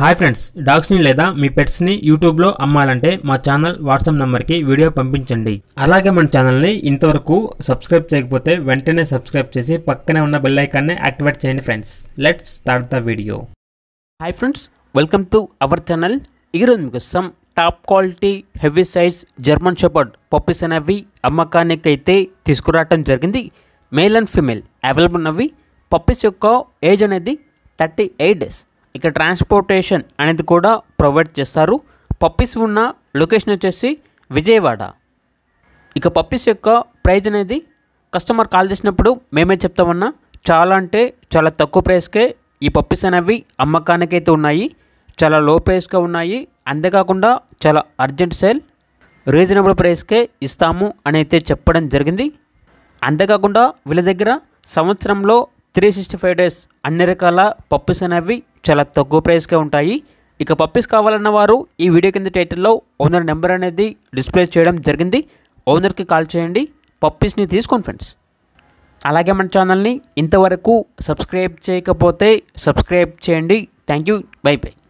hi friends డాగ్స్ని లేదా మీ పెట్స్ని యూట్యూబ్లో అమ్మాలంటే మా ఛానల్ వాట్సాప్ నెంబర్కి వీడియో పంపించండి అలాగే మన ఛానల్ని ఇంతవరకు సబ్స్క్రైబ్ చేయకపోతే వెంటనే సబ్స్క్రైబ్ చేసి పక్కనే ఉన్న బెల్ ఐకాన్ని యాక్టివేట్ చేయండి friends let's start the video hi friends welcome to our channel ఈరోజు మీకు some top quality heavy size German shepherd puppies అనేవి అమ్మకానికి అయితే తీసుకురావటం జరిగింది మేల్ అండ్ ఫిమేల్ అవైలబుల్ ఉన్నవి పప్పీస్ యొక్క ఏజ్ అనేది థర్టీ ఎయిట్ డేస్ ఇక ట్రాన్స్పోర్టేషన్ అనేది కూడా ప్రొవైడ్ చేస్తారు పప్పీస్ ఉన్న లొకేషన్ వచ్చేసి విజయవాడ ఇక పప్పీస్ యొక్క ప్రైజ్ అనేది కస్టమర్ కాల్ చేసినప్పుడు మేమే చెప్తామన్నా చాలా అంటే చాలా తక్కువ ప్రైస్కే ఈ పప్పీస్ అనేవి అమ్మకానికి అయితే ఉన్నాయి చాలా లో ప్రైస్గా ఉన్నాయి అంతేకాకుండా చాలా అర్జెంట్ సేల్ రీజనబుల్ ప్రైస్కే ఇస్తాము అని అయితే చెప్పడం జరిగింది అంతేకాకుండా వీళ్ళ దగ్గర సంవత్సరంలో త్రీ సిక్స్టీ ఫైవ్ డేస్ అన్ని రకాల పప్పీస్ అనేవి చాలా తక్కువ ప్రైస్కే ఉంటాయి ఇక పప్పీస్ కావాలన్న వారు ఈ వీడియో కింద టైటిల్లో ఓనర్ నెంబర్ అనేది డిస్ప్లే చేయడం జరిగింది ఓనర్కి కాల్ చేయండి పప్పీస్ని తీసుకోండి ఫ్రెండ్స్ అలాగే మన ఛానల్ని ఇంతవరకు సబ్స్క్రైబ్ చేయకపోతే సబ్స్క్రైబ్ చేయండి థ్యాంక్ యూ బై బై